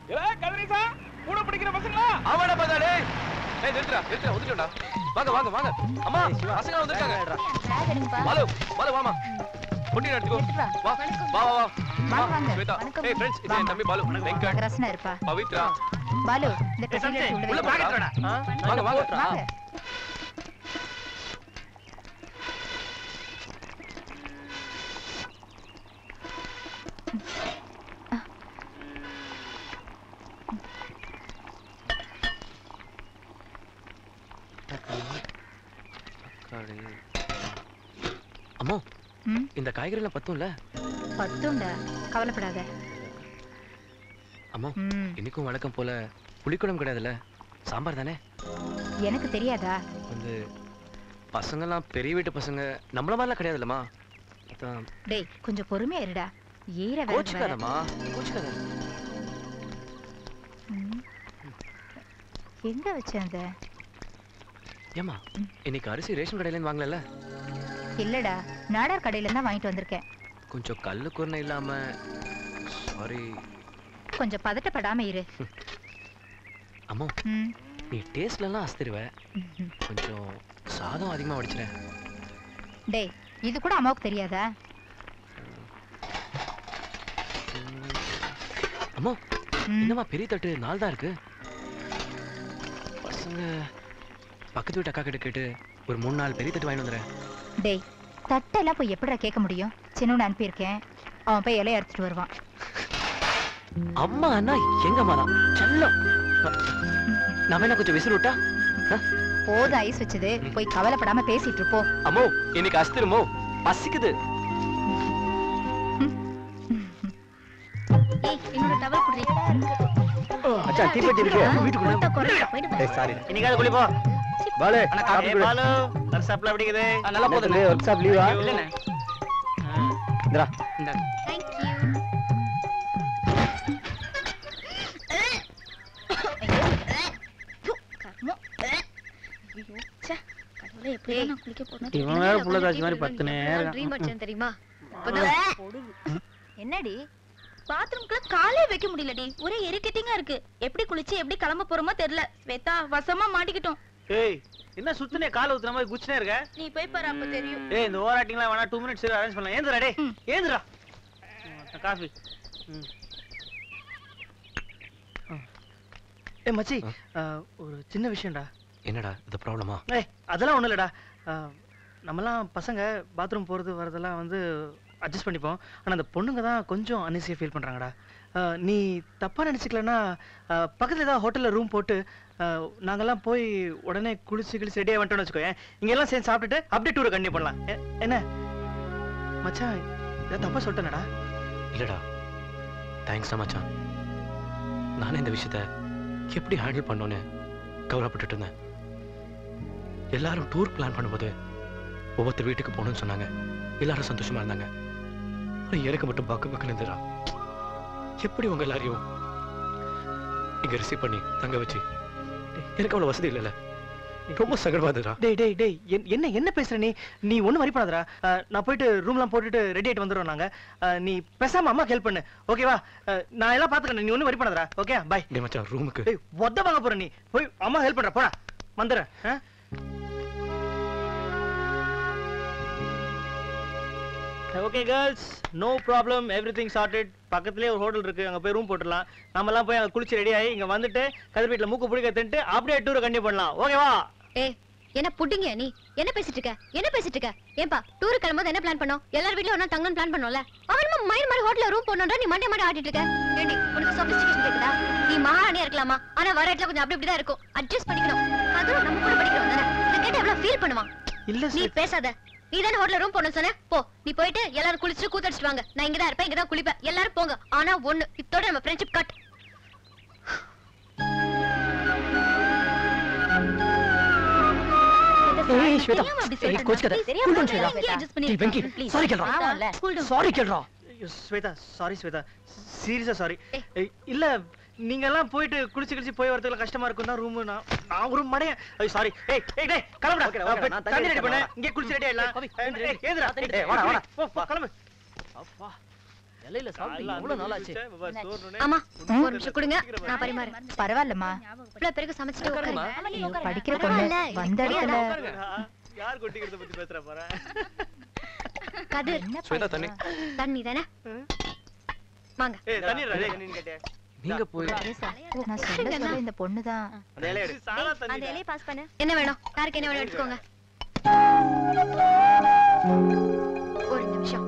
கதிரேசா கூட பிடிக்கிற பசங்களா அவன பதாடே ஏய் நிறுத்துடா நிறுத்துடா ஒதுக்குடா வாங்க வாங்க வாங்க அம்மா பசங்க வந்திருக்காங்க பேக் எடுங்கப்பா பாலு பாலு வாமா பொண்ணு எடுத்துக்கோ எடுத்துட்டு வா. வா வா வா வா வாங்க, வாங்க. ஸ்வேதா வணக்கம். ஏய் ஃப்ரெண்ட்ஸ் இது என் வாங்க. தம்பி பாலு வெங்கட் ரசனா இருப்பா பவித்ரா பாலு இந்த கட்டில உள்ள உள்ள வை. பாக்கெட் வாங்க வாங்க வாங்க அம்மா ம் இந்த காய்கறிலாம் பத்தும்ல பத்துண்டா கவலைப்படாத அம்மா ம் இன்னைக்கும் வழக்கம் போல புளிக்குழம்பு கிடையாதுல்ல சாம்பார் தானே எனக்கு தெரியாதா வந்து பசங்கெல்லாம் பெரிய வீட்டு பசங்க நம்மள மாதிரிலாம் கிடையாதுல்லம்மா அதான் டேய் கொஞ்சம் பொறுமையா இருடா ஈர வேற வேற. கோச்சுக்காதம்மா கோச்சுக்காத ம். எங்க வச்ச அந்த ஏம்மா இன்னைக்கு அரிசி ரேஷன் கடையிலேருந்து வாங்கலல்ல இல்லடா நாடார் கடையில தான் வாங்கிட்டு வந்திருக்கேன் கொஞ்சம் கல்லு குருணை இல்லாம சாரி கொஞ்சம் பதட்டப்படாம இரு அம்மா ம் நீ டேஸ்ட்லலாம் அஸ்திருவ ம்ஹும். கொஞ்சம் சாதம் அதிகமாக வடிச்சிடேன் டேய் இது கூட அம்மாவுக்கு தெரியாதா அம்மா ம். என்னம்மா பெரிய தட்டு நாள் தான் இருக்கு பசங்க பக்கத்து வீட்டு அக்கா கிட்ட கேட்டு ஒரு மூணு நாலு பெரிய தட்டு வாங்கிட்டு வந்துடுறேன் டேய் தட்டெல்லாம் போய் எப்படிடா கேட்க முடியும் சின்னவனை அனுப்பியிருக்கேன் அவன் போய் இலைய அறுத்துட்டு வருவான் அம்மா அண்ணா எங்க அம்மா தான் செல்லம் நான் வேணா கொஞ்சம் விசில் விட்டா ஆ? போதும் ஐஸ் வச்சது போய் கவலைப்படாம பேசிட்டு இருப்போ அம்மோ இன்னைக்கு அஸ்திரமோ பசிக்குது ஏய் என்னோட டவல் குடுறி அச்சா தீப்பெட்டி இருக்கு வீட்டுக்குள்ள கூட்ட குறையா போயிடு ஏய் சாரி இன்னைக்காவது குளிப்போ பாலு அண்ணா காப்பி காப்பி கொடு. பாலு நர்சாப்ல அப்படிங்குது நல்லா நேத்து ஒர்க் ஷாப் லீவா இல்லண்ணே இந்தா தேங்க் யூ கர்மம் ஐயோ ச்சே கடவுளே எப்படி நான் குளிக்க போறேன் இவன் வேற புள்ள காட்சி மாதிரி பத்துனே இருக்கான். ட்ரீம் அடிச்சேன் தெரியுமா என்னடி பாத்ரூம்க்குள்ள காலே வைக்க முடியலடி ஒரே இரிட்டேட்டிங்கா இருக்கு எப்படி குளிச்சு எப்படி கிளம்ப போறோமோ தெரியல ஸ்வேதா வசமா மாட்டிக்கிட்டோம் ஏய் என்ன சுத்துனே கால ஊத்துன மாதிரி குச்சினே இருக்க நீ போய் பாரு அப்ப தெரியும் ஏய் இந்த ஓவர் ஆக்டிங்லாம் வேணா டூ மினிட்ஸ் அரேஞ்ச் பண்ணலாம் ஏந்திரா டேய் ஏந்திரா காஃபி ஏ மச்சி ஆ, ஒரு சின்ன விஷயம்டா என்னடா இது ப்ராப்ளமா ஏய் அதெல்லாம் ஒண்ணும் இல்லடா ஆ, நம்மலாம் பசங்க பாத்ரூம் போறது வரதெல்லாம் வந்து அட்ஜஸ்ட் பண்ணிப்போம் ஆனா அந்த பொண்ணுங்க தான் கொஞ்சம் அன்இசியாக ஃபீல் பண்றாங்கடா ஆ, நீ தப்பா நினைச்சுக்கலன்னா ஆ, பக்கத்துல ஏதாவது ஹோட்டல்ல ரூம் போட்டு ஆ, நாங்கெல்லாம் போய் உடனே குளிச்சு கிழிச்சு ரெடியாக வந்துட்டோம்னு வச்சுக்கோயேன் இங்க எல்லாம் சேர்ந்து சாப்பிட்டுட்டு அப்படியே டூரை கண்டினியூ பண்ணலாம் எ- என்ன மச்சான் இதை தப்பா சொல்லிட்டேனடா இல்லடா தேங்க்ஸ் மச்சான் நானே இந்த விஷயத்த எப்படி ஹேண்டில் பண்ணோன்னு கவலைப்பட்டுட்டு இருந்தேன் எல்லாரும் டூர் பிளான் பண்ணும்போது ஒவ்வொருத்தர் வீட்டுக்கு போகணும்னு சொன்னாங்க எல்லாரும் சந்தோஷமா இருந்தாங்க ஆனா எனக்கு மட்டும் பக்கு பக்குன்னு இருந்துடா எப்படி உங்க எல்லாரையும் இங்க ரிசீவ் பண்ணி தங்க வச்சு எனக்கு அவ்வளவு வசதி இல்லைல்ல ரொம்ப சங்கடமா இருந்துடா டேய் டேய் டேய் என்- என்ன என்ன பேசுற நீ நீ ஒண்ணும் வரி பண்ணாதடா அஹ், நான் போயிட்டு ரூம்லாம் போட்டுட்டு ரெடி ஆயிட்டு வந்துடுறோம் நாங்க அஹ், நீ பேசாம அம்மா ஹெல்ப் பண்ணு ஓகேவா அஹ், நான் எல்லாம் பாத்துக்கிறேன் நீ ஒண்ணும் வரி பண்ணாதடா ஓகே பை டேய் மச்சான் ரூமுக்கு டேய் ஒத்த வாங்க போற நீ போய் அம்மா ஹெல்ப் பண்ற போடா வந்துடுறேன் ஆ? Okay girls no problem everything sorted பக்கத்துலேயே ஒரு ஹோட்டல் இருக்கு அங்க போய் ரூம் போட்டுடலாம் நம்ம எல்லாம் போய் அங்க குளிச்சு ரெடி ஆகி இங்க வந்துட்டு கதிர் வீட்டுல மூக்கு பிடிக்க தின்ட்டு அப்படியே டூரை கண்டினியூ பண்ணலாம் ஓகேவா ஏய் என்ன புட்டிங்க நீ என்ன பேசிட்டு இருக்க என்ன பேசிட்டு இருக்க ஏன்பா டூர் கிளம்பும்போது என்ன பிளான் பண்ணோம் எல்லார் வீட்லயும் ஒண்ணா தங்கணும் பிளான் பண்ணோம்ல அவன் மைண்ட் மாதிரி ஹோட்டல்ல ரூம் போடணும்ன்ற நீ மண்டே மாடி ஆட்டிட்டு இருக்க ஏண்டி உனக்கு சொபிஸ்டிகேஷன் கேக்குதா நீ மகாராணியா இருக்கலாமா ஆனா வர இடத்துல கொஞ்சம் அப்படி இப்படி தான் இருக்கும் அட்ஜஸ்ட் பண்ணிக்கணும் அதுவும் நம்ம கூட படிக்கிறோம் தானே இதை கேட்டு எவ்வளவு ஃபீல் பண்ணுவான் இல்ல நீ சார் பேசாத நீ தானே ஹோட்டல்ல ரூம் போடணும் சொன்ன போ நீ போயிட்டு எல்லாரும் குளிச்சுட்டு கூத்தடிச்சிட்டு வாங்க நான் இங்க தான் இருப்பேன் இங்க தான் குளிப்பேன் எல்லாரும் போங்க ஆனா ஒண்ணு இத்தோட நம்ம ஃப்ரெண்ட்ஷிப் கட் ஏய் ஸ்வேதா தெரியாம அப்படி ஏய் சொல்லிட்டேன். கோச்சுக்காத தெரியாம Cool down, சொல்லிட்டேன். ஸ்வேதா. இங்கே adjust பண்ணி டேய், வெங்கி please. சாரி கேள்றா ஆமால்ல Cool down. சாரி கேள்றா ஸ்வேதா சாரி ஸ்வேதா சீரியஸா சாரி ஏய். இல்ல நீங்க எல்லாம் போயிட்டு குளிச்சு குளிச்சு போய் வரதுக்கு கஷ்டமா இருக்கும் தான் ரூம் நான் நான் ஒரு மடையன் ஐயோ சாரி ஏய் ஏய் டேய் கிளம்புடா ஓகேடா, ஓகேடா, போய் நான் தண்ணி தண்ணி ரெடி பண்ணு எடுத்து இங்கே குளிச்சு ரெடி ஆயிடலாம் கோபி, ஏய், ஏய், ஏதுடா தண்ணி ஏய், வாடா வாடா போ போ கிளம்பு அப்பா இலையில சாப்பிட்டு எவ்வளவு நாள் ஆச்சு ஆமா ஒரு நிமிஷம் கொடுங்க நான் பரிமாறேன் பரவாயில்லம்மா இவ்வளவு பேருக்கு சமைச்சிட்டு உட்காருங்க ஐயோ, படிக்கிற பொண்ணு பரவாயில்ல, வந்த இடத்துல யார் கொட்டிக்கிறத பத்தி பேசுற போறேன் கதிர் என்ன ஸ்வேதா, பண்ற? தண்ணி. தண்ணி தானே வாங்க ஏய் தண்ணி டா, டேய், தண்ணின்னு கேட்டே. நீங்க போய் தெரேசா, நான் சொல்ல சொல்ல இந்த பொண்ணுதான் அந்த இலைய எடு. சாதா தண்ணி டா. பாஸ் பண்ணு என்ன வேணும் யாருக்கு என்ன வேணும் எடுத்துக்கோங்க ஒரு நிமிஷம்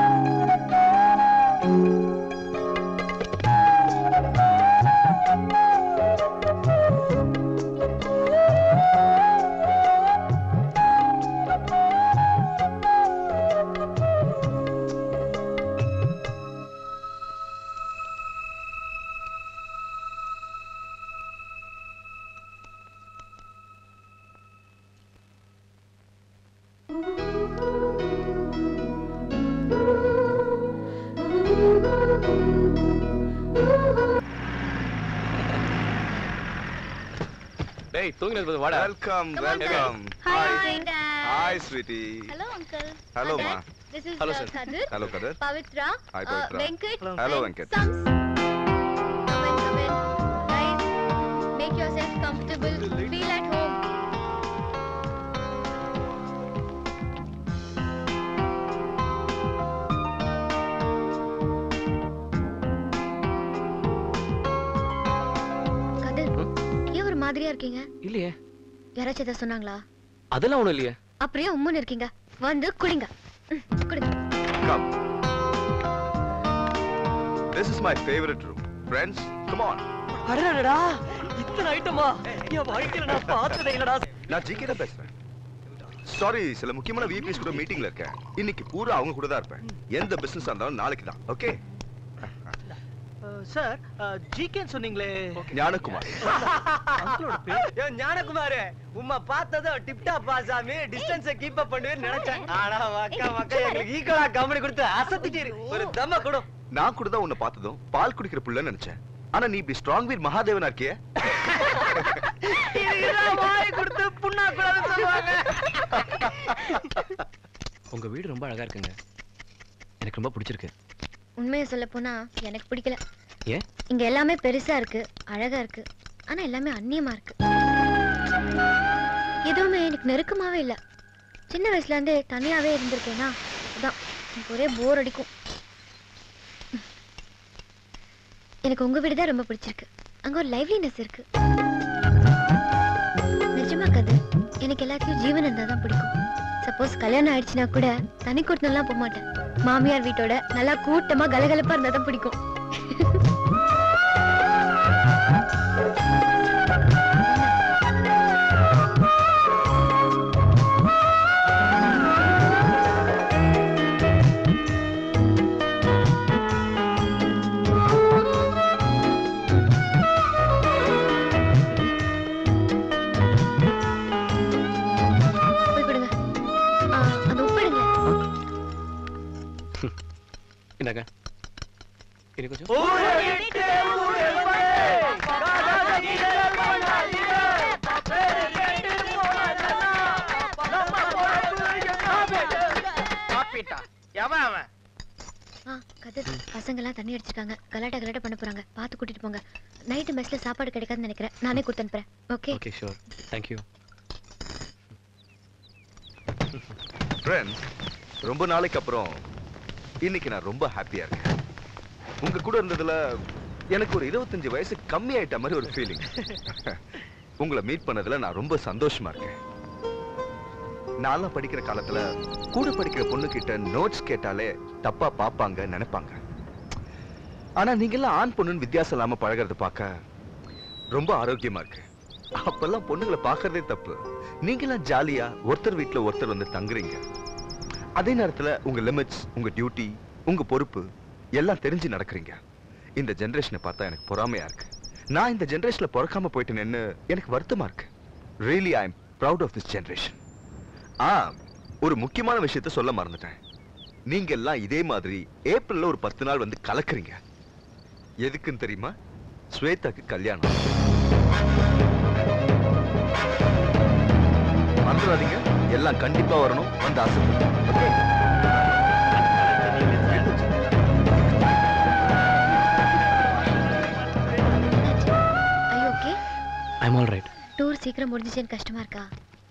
டேய் தூங்கினது வாடா welcome Come on, welcome hi hi sweetie hello uncle hello மா this is Hello, sir. Kathir hello Kathir Pavitra Hi, uh, Pavitra. Venkat hello and Venkat Sams. Come in, come in. Guys, make yourself comfortable. Feel at home. Kathir, ஏன் ஒரு மாதிரியா இருக்கீங்க இல்லையே யாராச்சும் எதாவது சொன்னாங்களா அதெல்லாம் ஒண்ணும் இல்லையே அப்படியே உம்முன்னு இருக்கீங்க வந்து குடிங்க ம், குடிங்க come This is my favorite room. Friends, come on. அடடடா இத்தனை ஐட்டமா என் வாழ்க்கையில நான் பார்த்ததே இல்லடா நான் ஜிகே தான் பேசுறேன் சாரி சில முக்கியமான விபிஸ் கூட மீட்டிங்ல இருக்கேன் இன்னைக்கு பூரா அவங்க கூட தான் இருப்பேன் எந்த பிசினஸ் இருந்தாலும் நாளைக்கு தான் ஓகே சார் ஜிகேன்னு சொன்னீங்களே ஞானகுமார் அங்கிளோட பேர் ஏ ஞானகுமார் உம்மா பார்த்ததும் டிப்டாப் பாசாமி டிஸ்டன்ஸ கீப் அப் பண்ணுவேன்னு நினைச்சேன் ஆனா மக்கா மக்கா எங்களுக்கு ஈக்குவலா கம்பெனி கொடுத்து அசத்திட்டீரு ஒரு தம்ம கொடு நான் கூட தான் உன்னை பார்த்ததும் பால் குடிக்கிற புள்ளன்னு நினைச்சேன் ஆனா நீ இப்படி ஸ்ட்ராங் வீர் மகாதேவனா இருக்கியே வாய் கொடுத்து புண்ணா கூடாதுன்னு சொல்லுவாங்க உங்க வீடு ரொம்ப அழகா இருக்குங்க எனக்கு ரொம்ப பிடிச்சிருக்கு உண்மையை சொல்ல போனா எனக்கு பிடிக்கல ஏன் இங்க எல்லாமே பெருசா இருக்கு அழகா இருக்கு ஆனா எல்லாமே அந்நியமா இருக்கு எதுவுமே எனக்கு நெருக்கமாவே இல்ல சின்ன வயசுல இருந்தே தனியாவே இருந்திருக்கேனா அதான் எனக்கு ஒரே போர் அடிக்கும் எனக்கு உங்க வீடு தான் ரொம்ப பிடிச்சிருக்கு அங்க ஒரு லைவ்லினஸ் இருக்கு நிஜமா கதை எனக்கு எல்லாத்தையும் ஜீவன் இருந்தா தான் பிடிக்கும் சப்போஸ் கல்யாணம் ஆயிடுச்சுன்னா கூட தனி கூட்டம்லாம் போக மாட்டேன் மாமியார் வீட்டோட நல்லா கூட்டமா கலகலப்பா இருந்தா தான் பிடிக்கும் போய் கொடுங்க ஆ, அந்த உப்பு எடுங்க இந்தாங்க இது கொஞ்சம் எவன் அவன் ஆ கதிர் பசங்கெல்லாம் தண்ணி அடிச்சிருக்காங்க கலாட்டா கலாட்டா பண்ண போறாங்க பார்த்து கூட்டிட்டு போங்க நைட்டு மெஸ்ல சாப்பாடு கிடைக்காதுன்னு நினைக்கிறேன் நானே கொடுத்து அனுப்புறேன் okay okay sure thank you friends ரொம்ப நாளைக்கு அப்புறம் இன்னைக்கு நான் ரொம்ப ஹாப்பியா இருக்கேன் உங்க கூட இருந்ததுல எனக்கு ஒரு இருபத்தஞ்சு வயசு கம்மி ஆயிட்ட மாதிரி ஒரு ஃபீலிங் உங்களை மீட் பண்ணதுல நான் ரொம்ப சந்தோஷமா இருக்கேன் நான்லாம் படிக்கிற காலத்துல கூட படிக்கிற பொண்ணு கிட்ட நோட்ஸ் கேட்டாலே தப்பா பாப்பாங்க நினைப்பாங்க ஆனா நீங்க எல்லாம் ஆண் பொண்ணுன்னு வித்தியாசம் இல்லாம பழகுறத பார்க்க ரொம்ப ஆரோக்கியமா இருக்கு அப்பெல்லாம் பொண்ணுங்களை பார்க்கறதே தப்பு நீங்களாம் ஜாலியா ஒருத்தர் வீட்ல ஒருத்தர் வந்து தங்குறீங்க அதே நேரத்துல உங்க லிமிட்ஸ் உங்க டியூட்டி உங்க பொறுப்பு எல்லாம் தெரிஞ்சு நடக்கிறீங்க இந்த ஜெனரேஷனை பார்த்தா எனக்கு பொறாமையா இருக்கு நான் இந்த ஜெனரேஷன்ல பிறக்காம போயிட்டேன்னு எனக்கு வருத்தமா இருக்கு really I am proud of this generation ஆ ஒரு முக்கியமான விஷயத்த சொல்ல மறந்துட்டேன் நீங்க எல்லாம் இதே மாதிரி ஏப்ரல்ல ஒரு பத்து நாள் வந்து கலக்குறீங்க எதுக்குன்னு தெரியுமா ஸ்வேதாக்கு கல்யாணம் மறந்துடாதீங்க எல்லாம் கண்டிப்பா வரணும் வந்து ஆசைப்படுங்க Okay? சீக்கிரம் முடிஞ்சிச்சேன்னு கஷ்டமா இருக்கா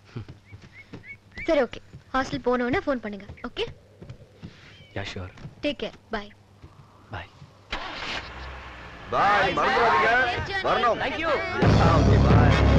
சரி ஓகே ஹாஸ்டல் போன உடனே ஃபோன் பண்ணுங்க okay yeah sure take care bye bye bye மறந்துடாதீங்க வரணும் தேங்க்யூ ஓகே பாய்